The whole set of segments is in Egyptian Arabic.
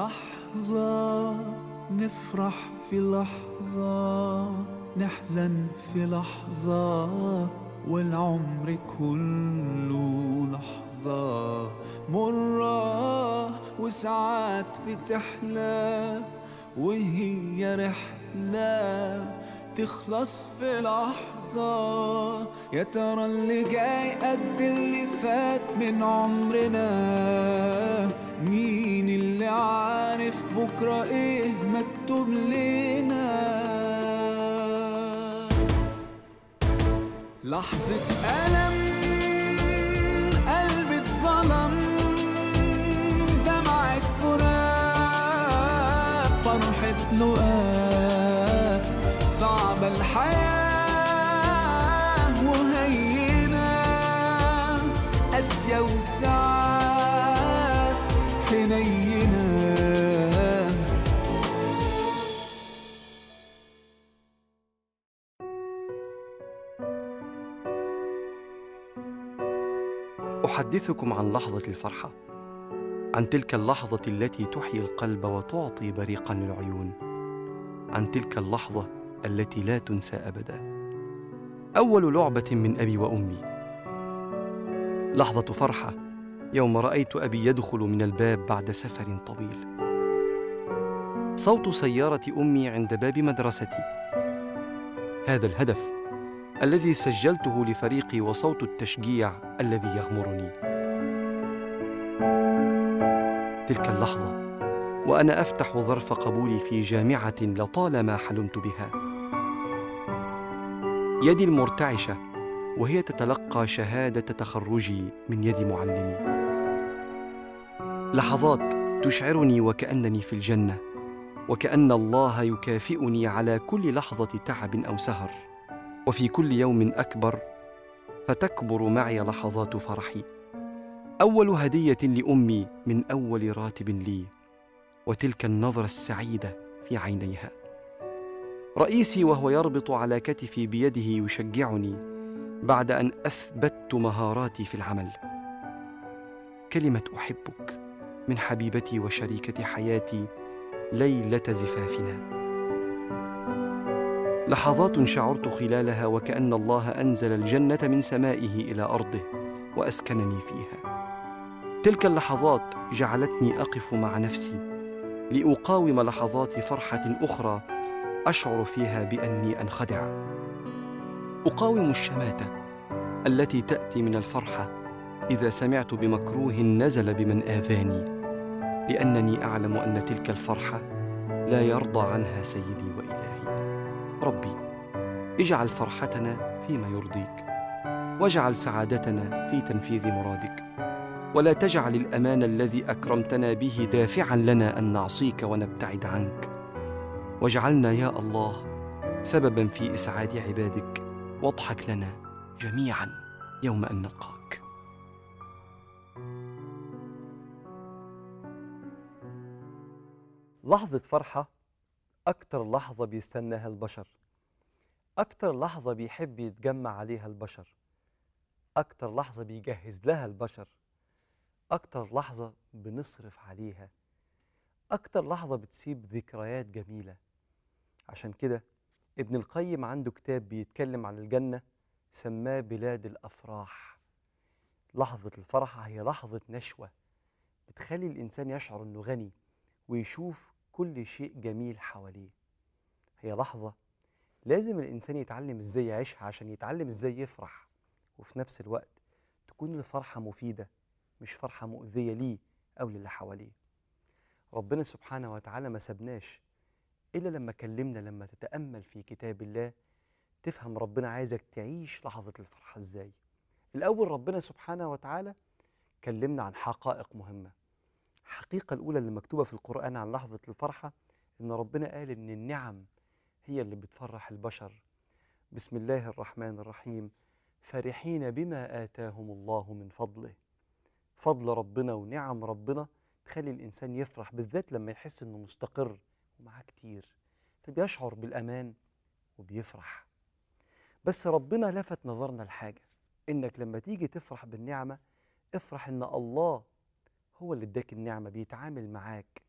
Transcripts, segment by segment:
لحظة نفرح في لحظة نحزن في لحظة والعمر كله لحظة مرة وساعات بتحلى وهي رحلة تخلص في لحظة يا ترى اللي جاي قد اللي فات من عمرنا مين اللي عارف بكرة ايه مكتوب لنا لحظة ألم قلبي اتظلم دمعة فراق فرحة لقاء صعبة الحياة وهينة قاسية وساعات حنينة أحدثكم عن لحظة الفرحة عن تلك اللحظة التي تحيي القلب وتعطي بريقا للعيون عن تلك اللحظة التي لا تنسى أبدا أول لعبة من أبي وأمي لحظة فرحة يوم رأيت أبي يدخل من الباب بعد سفر طويل صوت سيارة أمي عند باب مدرستي هذا الهدف الذي سجلته لفريقي وصوت التشجيع الذي يغمرني تلك اللحظه وانا افتح ظرف قبولي في جامعه لطالما حلمت بها يدي المرتعشه وهي تتلقى شهاده تخرجي من يد معلمي لحظات تشعرني وكانني في الجنه وكان الله يكافئني على كل لحظه تعب او سهر وفي كل يوم اكبر فتكبر معي لحظات فرحي اول هديه لامي من اول راتب لي وتلك النظره السعيده في عينيها رئيسي وهو يربط على كتفي بيده يشجعني بعد ان اثبتت مهاراتي في العمل كلمه احبك من حبيبتي وشريكه حياتي ليله زفافنا لحظات شعرت خلالها وكأن الله أنزل الجنة من سمائه إلى أرضه وأسكنني فيها. تلك اللحظات جعلتني أقف مع نفسي لأقاوم لحظات فرحة أخرى أشعر فيها بأني أنخدع. أقاوم الشماتة التي تأتي من الفرحة إذا سمعت بمكروه نزل بمن آذاني، لأنني أعلم أن تلك الفرحة لا يرضى عنها سيدي وإلهي. ربي اجعل فرحتنا فيما يرضيك واجعل سعادتنا في تنفيذ مرادك ولا تجعل الامان الذي اكرمتنا به دافعا لنا ان نعصيك ونبتعد عنك واجعلنا يا الله سببا في اسعاد عبادك واضحك لنا جميعا يوم ان نلقاك لحظه فرحه أكتر لحظة بيستناها البشر أكتر لحظة بيحب يتجمع عليها البشر أكتر لحظة بيجهز لها البشر أكتر لحظة بنصرف عليها أكتر لحظة بتسيب ذكريات جميلة عشان كده ابن القيم عنده كتاب بيتكلم عن الجنة سماه بلاد الأفراح لحظة الفرحة هي لحظة نشوة بتخلي الإنسان يشعر إنه غني ويشوف كل شيء جميل حواليه هي لحظة لازم الإنسان يتعلم إزاي يعيشها عشان يتعلم إزاي يفرح وفي نفس الوقت تكون الفرحة مفيدة مش فرحة مؤذية ليه أو للي حواليه ربنا سبحانه وتعالى ما سبناش إلا لما كلمنا لما تتأمل في كتاب الله تفهم ربنا عايزك تعيش لحظة الفرحة إزاي الأول ربنا سبحانه وتعالى كلمنا عن حقائق مهمة الحقيقة الأولى اللي مكتوبة في القرآن عن لحظة الفرحة إن ربنا قال إن النعم هي اللي بتفرح البشر بسم الله الرحمن الرحيم فرحين بما آتاهم الله من فضله فضل ربنا ونعم ربنا تخلي الإنسان يفرح بالذات لما يحس إنه مستقر ومعاه كتير فبيشعر بالأمان وبيفرح بس ربنا لفت نظرنا لحاجة إنك لما تيجي تفرح بالنعمة افرح إن الله هو اللي اداك النعمة بيتعامل معاك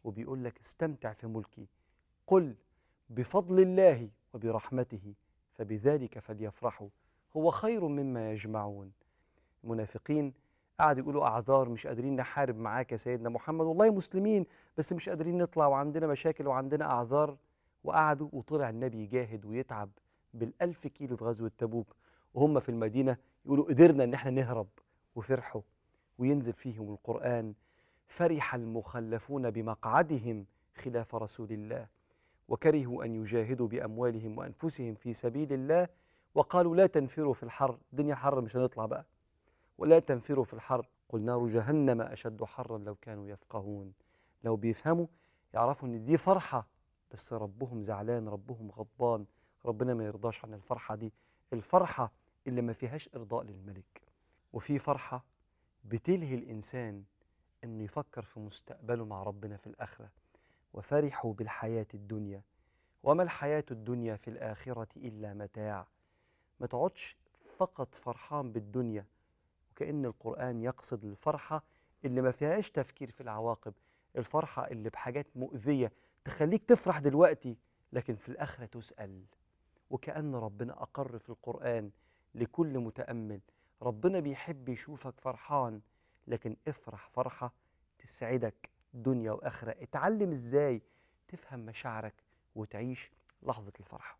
وبيقول لك استمتع في ملكي قل بفضل الله وبرحمته فبذلك فليفرحوا هو خير مما يجمعون المنافقين قعدوا يقولوا اعذار مش قادرين نحارب معاك يا سيدنا محمد والله مسلمين بس مش قادرين نطلع وعندنا مشاكل وعندنا اعذار وقعدوا وطلع النبي يجاهد ويتعب بالألف كيلو في غزوة تبوك وهم في المدينة يقولوا قدرنا إن احنا نهرب وفرحوا وينزل فيهم القرآن فرح المخلفون بمقعدهم خلاف رسول الله وكرهوا أن يجاهدوا بأموالهم وأنفسهم في سبيل الله وقالوا لا تنفروا في الحر الدنيا حر مش هنطلع بقى ولا تنفروا في الحر قل نار جهنم أشد حرا لو كانوا يفقهون لو بيفهموا يعرفوا إن دي فرحة بس ربهم زعلان ربهم غضبان ربنا ما يرضاش عن الفرحة دي الفرحة اللي ما فيهاش إرضاء للملك وفي فرحة بتلهي الإنسان إنه يفكر في مستقبله مع ربنا في الآخرة وفرحوا بالحياة الدنيا وما الحياة الدنيا في الآخرة إلا متاع ما تقعدش فقط فرحان بالدنيا وكأن القرآن يقصد الفرحة اللي ما فيهاش تفكير في العواقب الفرحة اللي بحاجات مؤذية تخليك تفرح دلوقتي لكن في الآخرة تسأل وكأن ربنا أقر في القرآن لكل متأمل ربنا بيحب يشوفك فرحان لكن افرح فرحة تسعدك دنيا وآخرة اتعلم ازاي تفهم مشاعرك وتعيش لحظة الفرحة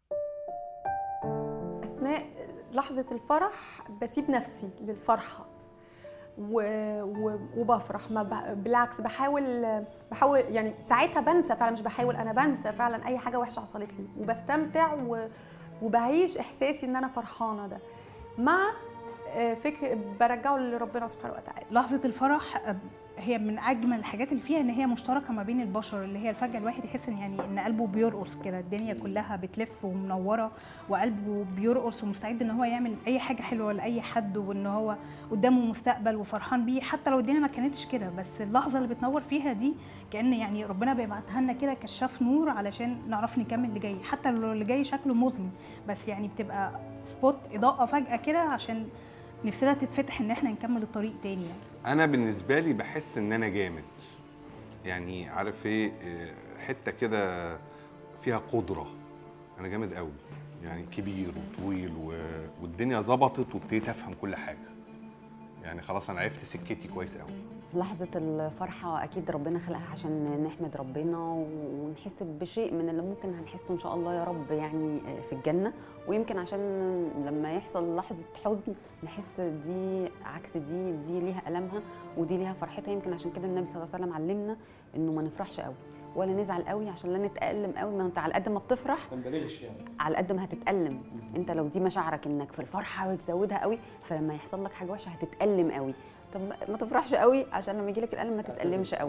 اثناء لحظه الفرح بسيب نفسي للفرحه و... و... وبفرح ما ب... بالعكس بحاول بحاول يعني ساعتها بنسى فعلا مش بحاول انا بنسى فعلا اي حاجه وحشه حصلت لي وبستمتع و... وبعيش احساسي ان انا فرحانه ده مع آه، فكر برجعه لربنا سبحانه وتعالى لحظة الفرح آه، هي من أجمل الحاجات اللي فيها إن هي مشتركة ما بين البشر اللي هي فجأة الواحد يحس إن يعني إن قلبه بيرقص كده الدنيا كلها بتلف ومنورة وقلبه بيرقص ومستعد إن هو يعمل أي حاجة حلوة لأي حد وإن هو قدامه مستقبل وفرحان بيه حتى لو الدنيا ما كانتش كده بس اللحظة اللي بتنور فيها دي كأن يعني ربنا بيبعتها لنا كده كشاف نور علشان نعرف نكمل اللي جاي حتى لو اللي جاي شكله مظلم بس يعني بتبقى سبوت إضاءة فجأة كده عشان نفسنا تتفتح إن إحنا نكمل الطريق تاني يعني. انا بالنسبه لي بحس ان انا جامد يعني عارف ايه إيه، حته كده فيها قدره انا جامد قوي يعني كبير وطويل و... والدنيا ظبطت وابتديت افهم كل حاجه يعني خلاص انا عرفت سكتي كويس قوي لحظة الفرحة أكيد ربنا خلقها عشان نحمد ربنا ونحس بشيء من اللي ممكن هنحسه إن شاء الله يا رب يعني في الجنة ويمكن عشان لما يحصل لحظة حزن نحس دي عكس دي دي ليها ألمها ودي ليها فرحتها يمكن عشان كده النبي صلى الله عليه وسلم علمنا إنه ما نفرحش قوي ولا نزعل قوي عشان لا نتألم قوي ما انت على قد ما بتفرح ما نبالغش يعني على قد ما هتتألم انت لو دي مشاعرك انك في الفرحه وتزودها قوي فلما يحصل لك حاجه وحشه هتتألم قوي طب ما- ما تفرحش قوي عشان لما يجيلك الألم ما تتألمش قوي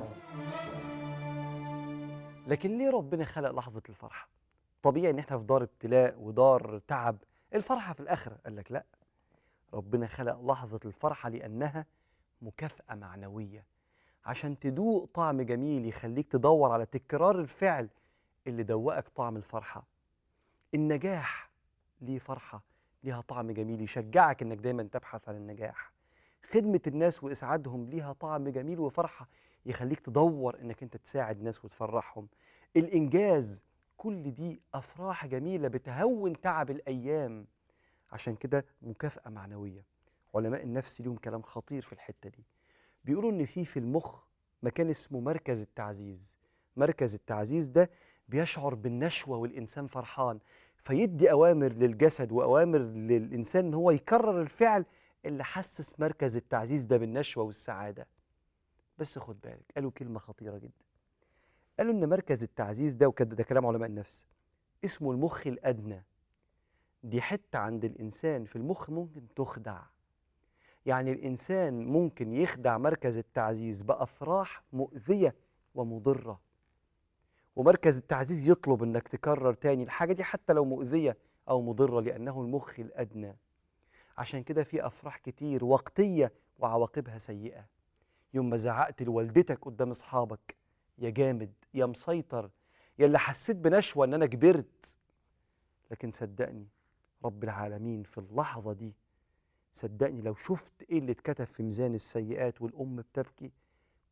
لكن ليه ربنا خلق لحظة الفرحة؟ طبيعي إن إحنا في دار ابتلاء ودار تعب، الفرحة في الآخرة، قال لك لأ. ربنا خلق لحظة الفرحة لأنها مكافأة معنوية، عشان تدوق طعم جميل يخليك تدور على تكرار الفعل اللي دوقك طعم الفرحة. النجاح ليه فرحة، ليها طعم جميل يشجعك إنك دايما تبحث عن النجاح. خدمة الناس وإسعادهم ليها طعم جميل وفرحة يخليك تدور انك انت تساعد ناس وتفرحهم الانجاز كل دي افراح جميله بتهون تعب الايام عشان كده مكافاه معنويه علماء النفس ليهم كلام خطير في الحته دي بيقولوا ان في في المخ مكان اسمه مركز التعزيز مركز التعزيز ده بيشعر بالنشوه والانسان فرحان فيدي اوامر للجسد واوامر للانسان ان هو يكرر الفعل اللي حسس مركز التعزيز ده بالنشوه والسعاده بس خد بالك قالوا كلمة خطيرة جدا قالوا إن مركز التعزيز ده وكده ده كلام علماء النفس اسمه المخ الأدنى دي حتة عند الإنسان في المخ ممكن تخدع يعني الإنسان ممكن يخدع مركز التعزيز بأفراح مؤذية ومضرة ومركز التعزيز يطلب إنك تكرر تاني الحاجة دي حتى لو مؤذية أو مضرة لأنه المخ الأدنى عشان كده في أفراح كتير وقتية وعواقبها سيئة يوم ما زعقت لوالدتك قدام اصحابك يا جامد يا مسيطر يا اللي حسيت بنشوه ان انا كبرت لكن صدقني رب العالمين في اللحظه دي صدقني لو شفت ايه اللي اتكتب في ميزان السيئات والام بتبكي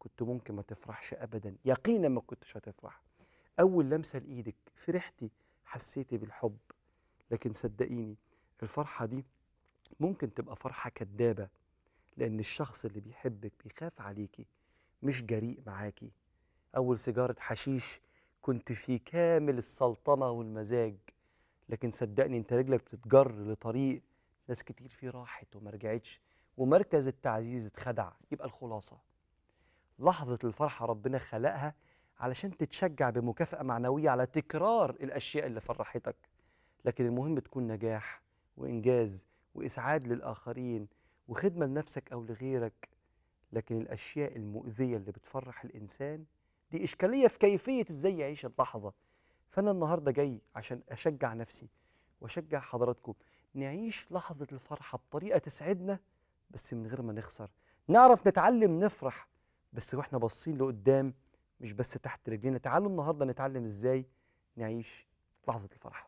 كنت ممكن ما تفرحش ابدا يقينا ما كنتش هتفرح اول لمسه لايدك فرحتي حسيتي بالحب لكن صدقيني الفرحه دي ممكن تبقى فرحه كدابه لان الشخص اللي بيحبك بيخاف عليكي مش جريء معاكي اول سيجاره حشيش كنت في كامل السلطنه والمزاج لكن صدقني انت رجلك بتتجر لطريق ناس كتير فيه راحت وما رجعتش ومركز التعزيز اتخدع يبقى الخلاصه لحظه الفرحه ربنا خلقها علشان تتشجع بمكافاه معنويه على تكرار الاشياء اللي فرحتك لكن المهم تكون نجاح وانجاز واسعاد للاخرين وخدمه لنفسك او لغيرك لكن الاشياء المؤذيه اللي بتفرح الانسان دي اشكاليه في كيفيه ازاي يعيش اللحظه فانا النهارده جاي عشان اشجع نفسي واشجع حضراتكم نعيش لحظه الفرحه بطريقه تسعدنا بس من غير ما نخسر نعرف نتعلم نفرح بس واحنا باصين لقدام مش بس تحت رجلينا تعالوا النهارده نتعلم ازاي نعيش لحظه الفرحه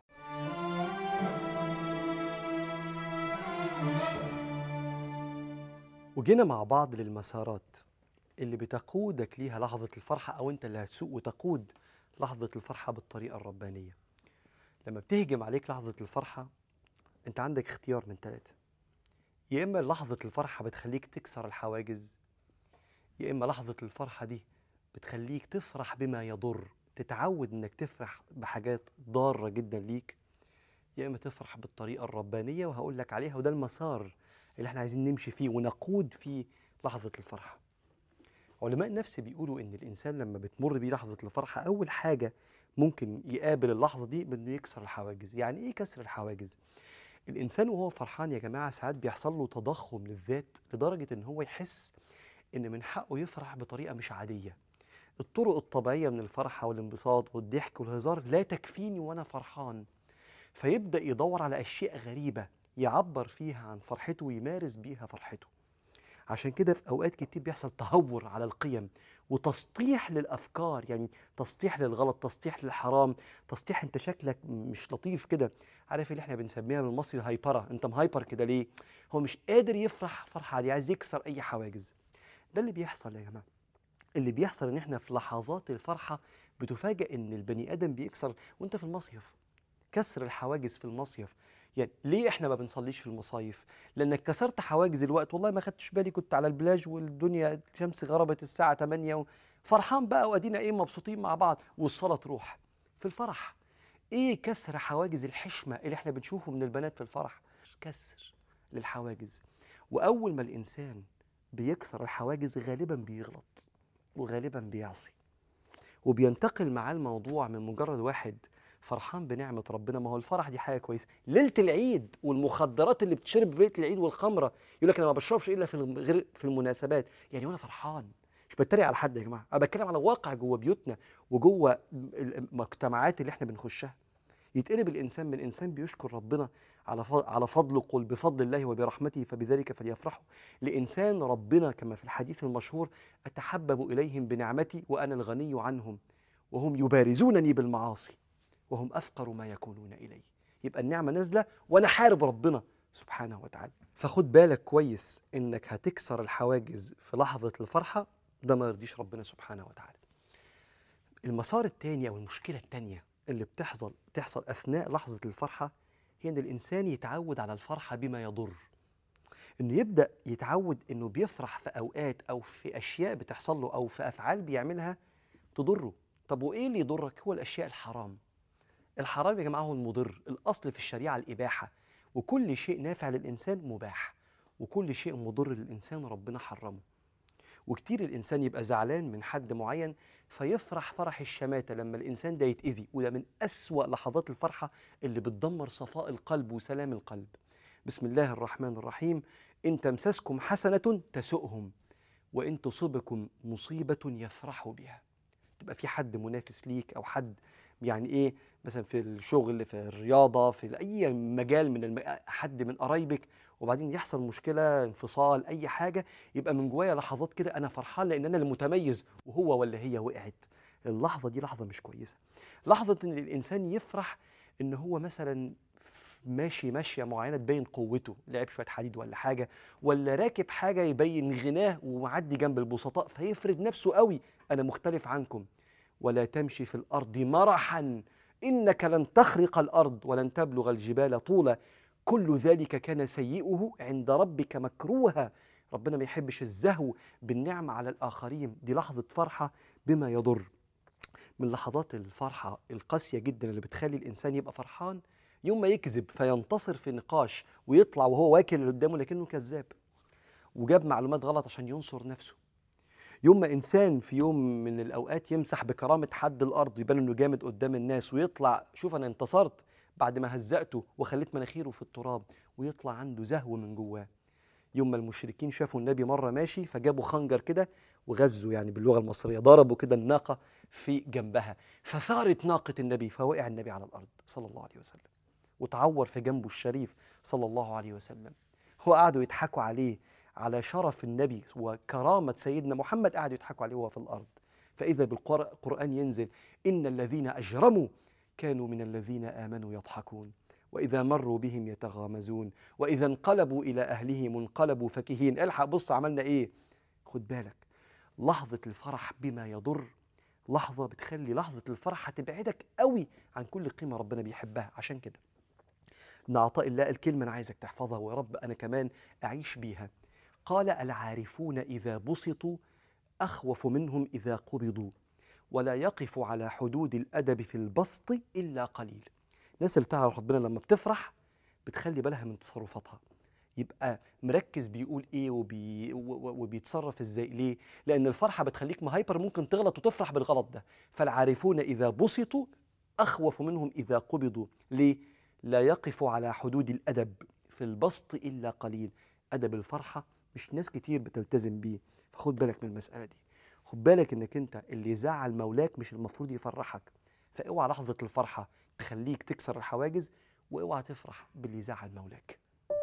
وجينا مع بعض للمسارات اللي بتقودك ليها لحظة الفرحة أو أنت اللي هتسوق وتقود لحظة الفرحة بالطريقة الربانية لما بتهجم عليك لحظة الفرحة أنت عندك اختيار من ثلاثة يا إما لحظة الفرحة بتخليك تكسر الحواجز يا إما لحظة الفرحة دي بتخليك تفرح بما يضر تتعود إنك تفرح بحاجات ضارة جدا ليك يا إما تفرح بالطريقة الربانية وهقول لك عليها وده المسار اللي احنا عايزين نمشي فيه ونقود فيه لحظة الفرحة علماء النفس بيقولوا ان الانسان لما بتمر بيه لحظه الفرحه اول حاجه ممكن يقابل اللحظه دي بانه يكسر الحواجز يعني ايه كسر الحواجز الانسان وهو فرحان يا جماعه ساعات بيحصل له تضخم للذات لدرجه ان هو يحس ان من حقه يفرح بطريقه مش عاديه الطرق الطبيعيه من الفرحه والانبساط والضحك والهزار لا تكفيني وانا فرحان فيبدا يدور على اشياء غريبه يعبر فيها عن فرحته ويمارس بيها فرحته عشان كده في اوقات كتير بيحصل تهور على القيم وتسطيح للافكار يعني تسطيح للغلط تسطيح للحرام تسطيح انت شكلك مش لطيف كده عارف اللي احنا بنسميها بالمصري الهايبره انت مهايبر كده ليه هو مش قادر يفرح فرحه عاديه عايز يكسر اي حواجز ده اللي بيحصل يا جماعه اللي بيحصل ان احنا في لحظات الفرحه بتفاجئ ان البني ادم بيكسر وانت في المصيف كسر الحواجز في المصيف يعني ليه احنا ما بنصليش في المصايف لانك كسرت حواجز الوقت والله ما خدتش بالي كنت على البلاج والدنيا الشمس غربت الساعه 8 و... فرحان بقى وادينا ايه مبسوطين مع بعض والصلاه تروح في الفرح ايه كسر حواجز الحشمه اللي احنا بنشوفه من البنات في الفرح كسر للحواجز واول ما الانسان بيكسر الحواجز غالبا بيغلط وغالبا بيعصي وبينتقل معاه الموضوع من مجرد واحد فرحان بنعمة ربنا ما هو الفرح دي حاجة كويسة ليلة العيد والمخدرات اللي بتشرب في ليلة العيد والخمرة يقول لك أنا ما بشربش إلا في الم- غير في المناسبات يعني وأنا فرحان مش بتريق على حد يا جماعة أنا بتكلم على واقع جوه بيوتنا وجوه المجتمعات اللي احنا بنخشها يتقلب الإنسان من إنسان بيشكر ربنا على ف- على فضله قل بفضل الله وبرحمته فبذلك فليفرحوا لإنسان ربنا كما في الحديث المشهور أتحبب إليهم بنعمتي وأنا الغني عنهم وهم يبارزونني بالمعاصي وهم افقر ما يكونون اليه يبقى النعمه نازله وانا حارب ربنا سبحانه وتعالى فخد بالك كويس انك هتكسر الحواجز في لحظه الفرحه ده ما يرضيش ربنا سبحانه وتعالى المسار الثاني او المشكله الثانيه اللي بتحصل بتحصل اثناء لحظه الفرحه هي ان الانسان يتعود على الفرحه بما يضر انه يبدا يتعود انه بيفرح في اوقات او في اشياء بتحصل له او في افعال بيعملها تضره طب وايه اللي يضرك هو الاشياء الحرام الحرام يا جماعه هو المضر الاصل في الشريعه الاباحه وكل شيء نافع للانسان مباح وكل شيء مضر للانسان ربنا حرمه وكتير الانسان يبقى زعلان من حد معين فيفرح فرح الشماته لما الانسان ده يتاذي وده من اسوا لحظات الفرحه اللي بتدمر صفاء القلب وسلام القلب بسم الله الرحمن الرحيم ان تمسسكم حسنه تسؤهم وان تصبكم مصيبه يفرحوا بها تبقى في حد منافس ليك او حد يعني ايه مثلا في الشغل في الرياضه في اي مجال من الم... حد من قرايبك وبعدين يحصل مشكله انفصال اي حاجه يبقى من جوايا لحظات كده انا فرحان لان انا المتميز وهو ولا هي وقعت اللحظه دي لحظه مش كويسه لحظه ان الانسان يفرح ان هو مثلا في ماشي ماشيه معينه تبين قوته لعب شويه حديد ولا حاجه ولا راكب حاجه يبين غناه ومعدي جنب البسطاء فيفرد نفسه قوي انا مختلف عنكم ولا تمشي في الارض مرحا انك لن تخرق الارض ولن تبلغ الجبال طولا كل ذلك كان سيئه عند ربك مكروها ربنا ما يحبش الزهو بالنعمه على الاخرين دي لحظه فرحه بما يضر من لحظات الفرحه القاسيه جدا اللي بتخلي الانسان يبقى فرحان يوم ما يكذب فينتصر في نقاش ويطلع وهو واكل اللي قدامه لكنه كذاب وجاب معلومات غلط عشان ينصر نفسه يوم ما انسان في يوم من الاوقات يمسح بكرامه حد الارض يبان انه جامد قدام الناس ويطلع شوف انا انتصرت بعد ما هزقته وخليت مناخيره في التراب ويطلع عنده زهو من جواه يوم ما المشركين شافوا النبي مره ماشي فجابوا خنجر كده وغزوا يعني باللغه المصريه ضربوا كده الناقه في جنبها فثارت ناقه النبي فوقع النبي على الارض صلى الله عليه وسلم وتعور في جنبه الشريف صلى الله عليه وسلم هو قعدوا يضحكوا عليه على شرف النبي وكرامة سيدنا محمد قعدوا يضحكوا عليه وهو في الأرض فإذا بالقرآن ينزل إن الذين أجرموا كانوا من الذين آمنوا يضحكون وإذا مروا بهم يتغامزون وإذا انقلبوا إلى أهلهم انقلبوا فكهين الحق بص عملنا إيه خد بالك لحظة الفرح بما يضر لحظة بتخلي لحظة الفرح هتبعدك قوي عن كل قيمة ربنا بيحبها عشان كده من عطاء الله الكلمة أنا عايزك تحفظها ويا رب أنا كمان أعيش بيها قال العارفون إذا بسطوا أخوف منهم إذا قبضوا ولا يقف على حدود الأدب في البسط إلا قليل الناس اللي تعرف ربنا لما بتفرح بتخلي بالها من تصرفاتها يبقى مركز بيقول ايه وبي و- و- وبيتصرف ازاي ليه لان الفرحه بتخليك مهايبر ممكن تغلط وتفرح بالغلط ده فالعارفون اذا بسطوا اخوف منهم اذا قبضوا ليه لا يقف على حدود الادب في البسط الا قليل ادب الفرحه مش ناس كتير بتلتزم بيه فخد بالك من المساله دي خد بالك انك انت اللي يزعل مولاك مش المفروض يفرحك فاوعى لحظه الفرحه تخليك تكسر الحواجز واوعى تفرح باللي يزعل مولاك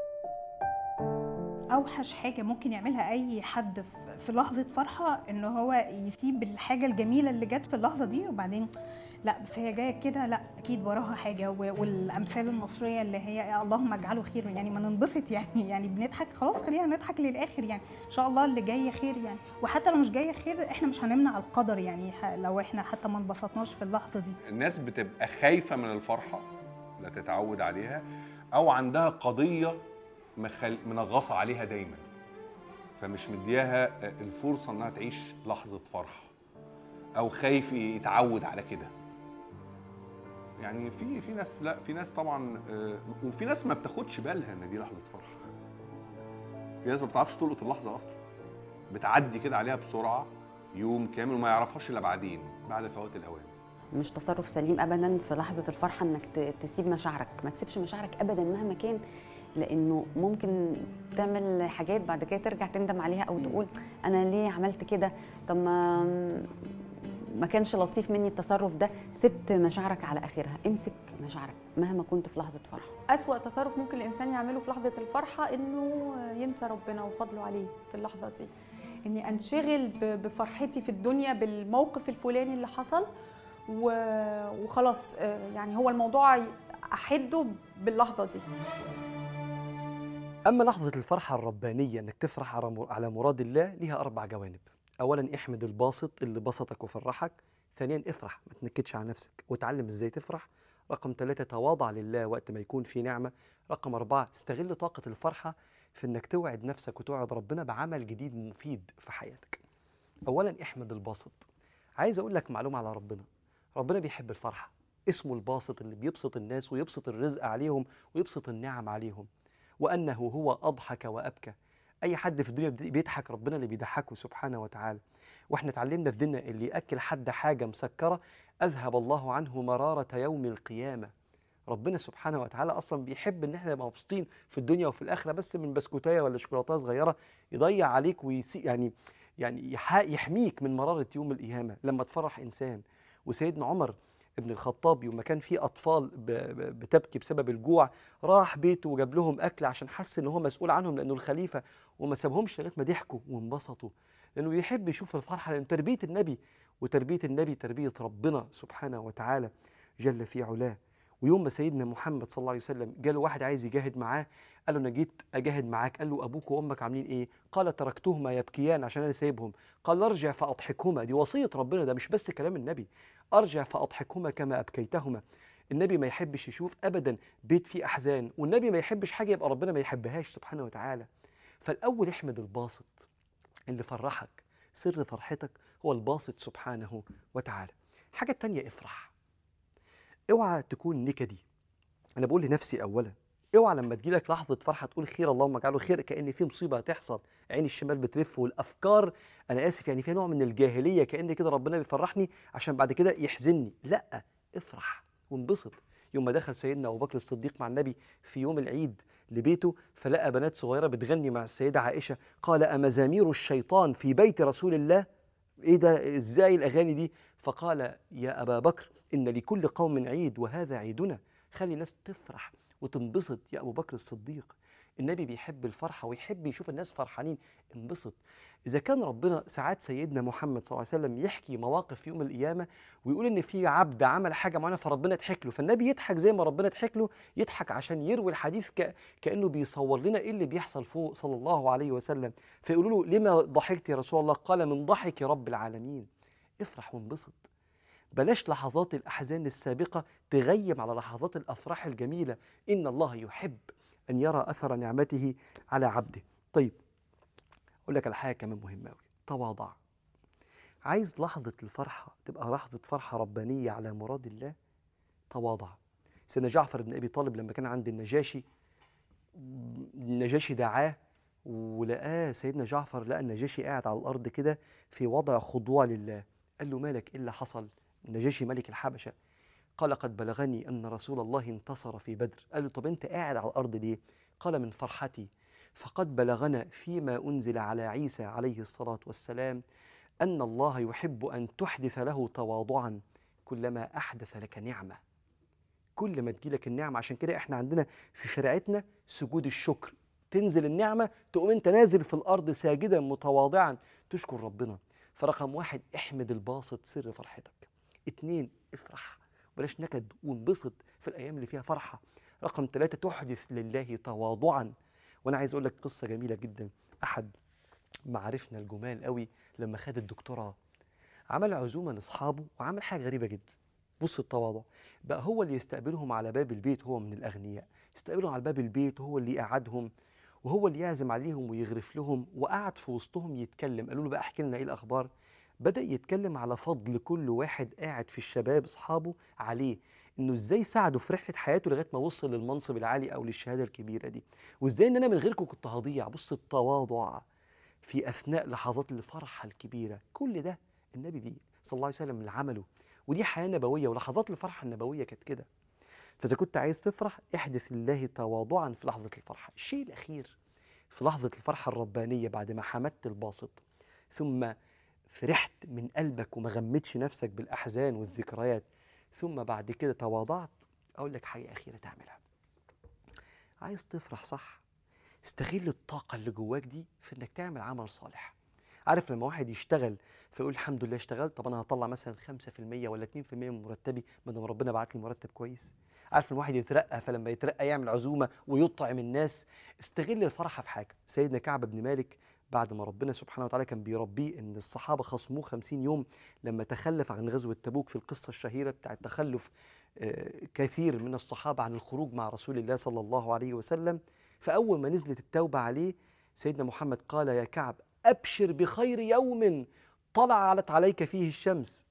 اوحش حاجه ممكن يعملها اي حد في- في لحظه فرحه ان هو يسيب الحاجه الجميله اللي جت في اللحظه دي وبعدين لا بس هي جايه كده لا اكيد وراها حاجه و- والامثال المصريه اللي هي يا اللهم اجعله خير يعني ما ننبسط يعني يعني بنضحك خلاص خلينا نضحك للاخر يعني ان شاء الله اللي جاي خير يعني وحتى لو مش جاي خير احنا مش هنمنع القدر يعني ح- لو احنا حتى ما انبسطناش في اللحظه دي الناس بتبقى خايفه من الفرحه لا تتعود عليها او عندها قضيه مخل... منغصه عليها دايما فمش مدياها الفرصه انها تعيش لحظه فرحه او خايف يتعود على كده يعني في في ناس لا في ناس طبعا آه، وفي ناس ما بتاخدش بالها ان دي لحظه فرحه في ناس ما بتعرفش تلقط اللحظه اصلا بتعدي كده عليها بسرعه يوم كامل وما يعرفهاش الا بعدين بعد فوات الاوان مش تصرف سليم ابدا في لحظه الفرحه انك ت- تسيب مشاعرك ما تسيبش مشاعرك ابدا مهما كان لانه ممكن تعمل حاجات بعد كده ترجع تندم عليها او تقول انا ليه عملت كده طب ما ما كانش لطيف مني التصرف ده سبت مشاعرك على اخرها امسك مشاعرك مهما كنت في لحظه فرح أسوأ تصرف ممكن الإنسان يعمله في لحظة الفرحة إنه ينسى ربنا وفضله عليه في اللحظة دي إني أنشغل ب- بفرحتي في الدنيا بالموقف الفلاني اللي حصل و- وخلاص آه، يعني هو الموضوع أحده باللحظة دي أما لحظة الفرحة الربانية إنك تفرح على مر- على مراد الله ليها أربع جوانب. أولاً احمد الباسط اللي بسطك وفرحك. ثانياً افرح ما تنكدش على نفسك وتعلم إزاي تفرح. رقم ثلاثة تواضع لله وقت ما يكون في نعمة. رقم أربعة استغل طاقة الفرحة في إنك توعد نفسك وتوعد ربنا بعمل جديد مفيد في حياتك. أولاً احمد الباسط. عايز أقول لك معلومة على ربنا. ربنا بيحب الفرحة. اسمه الباسط اللي بيبسط الناس ويبسط الرزق عليهم ويبسط النعم عليهم. وأنه هو أضحك وأبكى أي حد في الدنيا بي- بيضحك ربنا اللي بيضحكه سبحانه وتعالى وإحنا اتعلمنا في ديننا اللي يأكل حد حاجة مسكرة أذهب الله عنه مرارة يوم القيامة ربنا سبحانه وتعالى أصلا بيحب إن إحنا نبقى مبسوطين في الدنيا وفي الآخرة بس من بسكوتاية ولا شوكولاتة صغيرة يضيع عليك ويسي يعني يعني يح- يحميك من مرارة يوم القيامة لما تفرح إنسان وسيدنا عمر ابن الخطاب يوم ما كان في أطفال ب- ب- بتبكي بسبب الجوع راح بيته وجاب لهم اكل عشان حس ان هو مسؤول عنهم لانه الخليفه وما سابهمش لغايه ما ضحكوا وانبسطوا لانه يحب يشوف الفرحه لان تربيه النبي وتربيه النبي تربيه ربنا سبحانه وتعالى جل في علاه ويوم ما سيدنا محمد صلى الله عليه وسلم جاله واحد عايز يجاهد معاه قال له انا جيت اجاهد معاك قال له ابوك وامك عاملين ايه قال تركتهما يبكيان عشان انا سايبهم قال ارجع فاضحكهما دي وصيه ربنا ده مش بس كلام النبي ارجع فاضحكهما كما ابكيتهما النبي ما يحبش يشوف ابدا بيت فيه احزان والنبي ما يحبش حاجه يبقى ربنا ما يحبهاش سبحانه وتعالى فالاول احمد الباسط اللي فرحك سر فرحتك هو الباسط سبحانه وتعالى الحاجه التانية افرح اوعى تكون نكدي انا بقول لنفسي اولا اوعى لما تجيلك لحظه فرحه تقول خير اللهم اجعله خير كان في مصيبه هتحصل عين الشمال بتلف والافكار انا اسف يعني فيها نوع من الجاهليه كان كده ربنا بيفرحني عشان بعد كده يحزنني لا افرح وانبسط يوم ما دخل سيدنا ابو بكر الصديق مع النبي في يوم العيد لبيته فلقى بنات صغيره بتغني مع السيده عائشه قال امزامير الشيطان في بيت رسول الله ايه ده ازاي الاغاني دي فقال يا ابا بكر ان لكل قوم عيد وهذا عيدنا خلي الناس تفرح وتنبسط يا ابو بكر الصديق النبي بيحب الفرحه ويحب يشوف الناس فرحانين انبسط اذا كان ربنا ساعات سيدنا محمد صلى الله عليه وسلم يحكي مواقف في يوم القيامه ويقول ان في عبد عمل حاجه معينه فربنا يضحك له فالنبي يضحك زي ما ربنا يضحك له يضحك عشان يروي الحديث ك... كانه بيصور لنا ايه اللي بيحصل فوق صلى الله عليه وسلم فيقولوا له لما ضحكت يا رسول الله قال من ضحك رب العالمين افرح وانبسط بلاش لحظات الأحزان السابقة تغيم على لحظات الأفراح الجميلة إن الله يحب أن يرى أثر نعمته على عبده طيب أقول لك على حاجة كمان مهمة أوي تواضع عايز لحظة الفرحة تبقى لحظة فرحة ربانية على مراد الله تواضع سيدنا جعفر بن أبي طالب لما كان عند النجاشي النجاشي دعاه ولقاه سيدنا جعفر لقى النجاشي قاعد على الأرض كده في وضع خضوع لله قال له مالك إيه اللي حصل النجاشي ملك الحبشة قال قد بلغني أن رسول الله انتصر في بدر قال له طب أنت قاعد على الأرض ليه قال من فرحتي فقد بلغنا فيما أنزل على عيسى عليه الصلاة والسلام أن الله يحب أن تحدث له تواضعا كلما أحدث لك نعمة كل ما تجيلك النعمة عشان كده احنا عندنا في شريعتنا سجود الشكر تنزل النعمة تقوم انت نازل في الأرض ساجدا متواضعا تشكر ربنا فرقم واحد احمد الباسط سر فرحتك اتنين افرح بلاش نكد وانبسط في الأيام اللي فيها فرحة رقم ثلاثة تحدث لله تواضعا وأنا عايز أقول لك قصة جميلة جدا أحد معارفنا الجمال قوي لما خد الدكتوراه عمل عزومة لأصحابه وعمل حاجة غريبة جدا بص التواضع بقى هو اللي يستقبلهم على باب البيت هو من الأغنياء يستقبلهم على باب البيت وهو اللي يقعدهم وهو اللي يعزم عليهم ويغرف لهم وقعد في وسطهم يتكلم قالوا له بقى احكي لنا ايه الاخبار بدأ يتكلم على فضل كل واحد قاعد في الشباب اصحابه عليه انه ازاي ساعده في رحله حياته لغايه ما وصل للمنصب العالي او للشهاده الكبيره دي وازاي ان انا من غيركم كنت هضيع بص التواضع في اثناء لحظات الفرحه الكبيره كل ده النبي بيه صلى الله عليه وسلم اللي عمله ودي حياه نبويه ولحظات الفرحه النبويه كانت كده فاذا كنت عايز تفرح احدث لله تواضعا في لحظه الفرحه الشيء الاخير في لحظه الفرحه الربانيه بعد ما حمدت الباسط ثم فرحت من قلبك وما غمتش نفسك بالاحزان والذكريات ثم بعد كده تواضعت اقول لك حاجه اخيره تعملها عايز تفرح صح استغل الطاقه اللي جواك دي في انك تعمل عمل صالح عارف لما واحد يشتغل فيقول الحمد لله اشتغلت طب انا هطلع مثلا 5% ولا 2% من مرتبي ما دام ربنا بعت لي مرتب كويس عارف ان واحد يترقى فلما يترقى يعمل عزومه ويطعم الناس استغل الفرحه في حاجه سيدنا كعب بن مالك بعد ما ربنا سبحانه وتعالى كان بيربيه ان الصحابه خصموه 50 يوم لما تخلف عن غزوه تبوك في القصه الشهيره بتاعت تخلف آه، كثير من الصحابه عن الخروج مع رسول الله صلى الله عليه وسلم فاول ما نزلت التوبه عليه سيدنا محمد قال يا كعب ابشر بخير يوم طلعت عليك فيه الشمس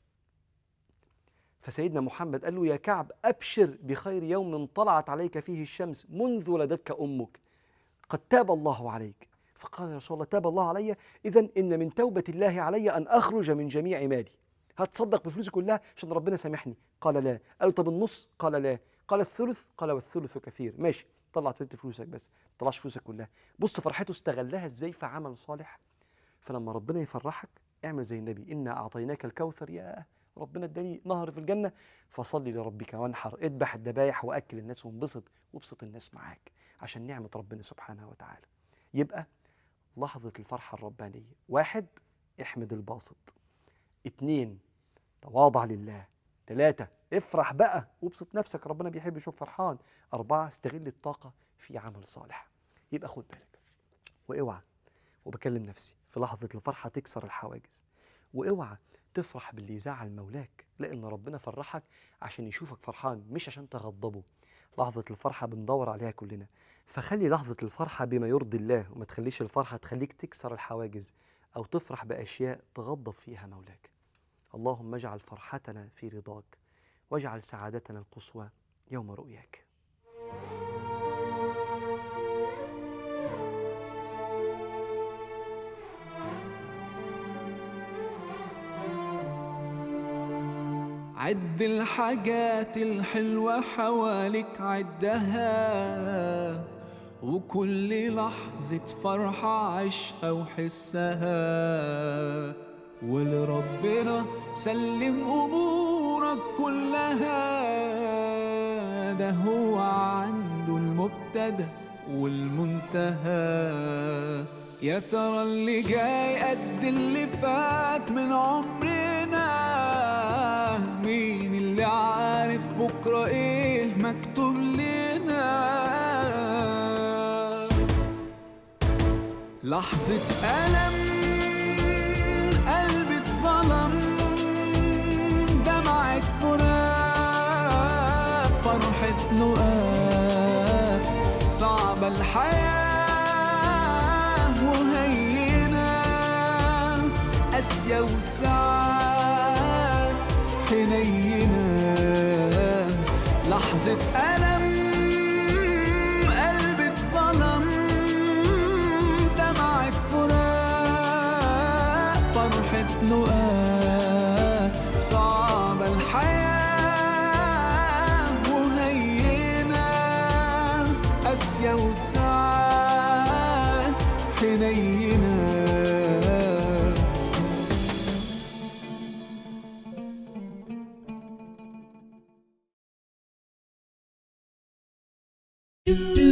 فسيدنا محمد قال له يا كعب ابشر بخير يوم طلعت عليك فيه الشمس منذ ولدتك امك قد تاب الله عليك فقال يا رسول الله تاب الله علي اذا ان من توبه الله علي ان اخرج من جميع مالي هتصدق بفلوسي كلها عشان ربنا سامحني قال لا قال له طب النص قال لا قال الثلث قال والثلث كثير ماشي طلع ثلث فلوسك بس ما تطلعش فلوسك كلها بص فرحته استغلها ازاي في عمل صالح فلما ربنا يفرحك اعمل زي النبي انا اعطيناك الكوثر يا ربنا اداني نهر في الجنه فصلي لربك وانحر اذبح الذبايح واكل الناس وانبسط وابسط الناس معاك عشان نعمه ربنا سبحانه وتعالى يبقى لحظه الفرحه الربانيه واحد احمد الباسط اتنين تواضع لله ثلاثة افرح بقى وابسط نفسك ربنا بيحب يشوف فرحان أربعة استغل الطاقة في عمل صالح يبقى خد بالك واوعى وبكلم نفسي في لحظة الفرحة تكسر الحواجز واوعى تفرح باللي يزعل مولاك لأن ربنا فرحك عشان يشوفك فرحان مش عشان تغضبه لحظة الفرحة بندور عليها كلنا فخلي لحظة الفرحة بما يرضي الله وما تخليش الفرحة تخليك تكسر الحواجز أو تفرح بأشياء تغضب فيها مولاك اللهم اجعل فرحتنا في رضاك واجعل سعادتنا القصوى يوم رؤياك عد الحاجات الحلوة حواليك عدها وكل لحظة فرحة عيشها وحسها ولربنا سلم أمورك كلها ده هو عنده المبتدأ والمنتهى يا ترى اللي جاي قد اللي فات من عمرنا مين اللي عارف بكرة ايه مكتوب لنا لحظة ألم قلبي اتظلم دمعة فراق فرحة لقاء صعبة الحياة وهينة قاسية وساعات حنينة لحظة ألم قلبي اتظلم دمعة فراق فرحة لقاء صعبة الحياة وهينة قاسية وساعات حنينة do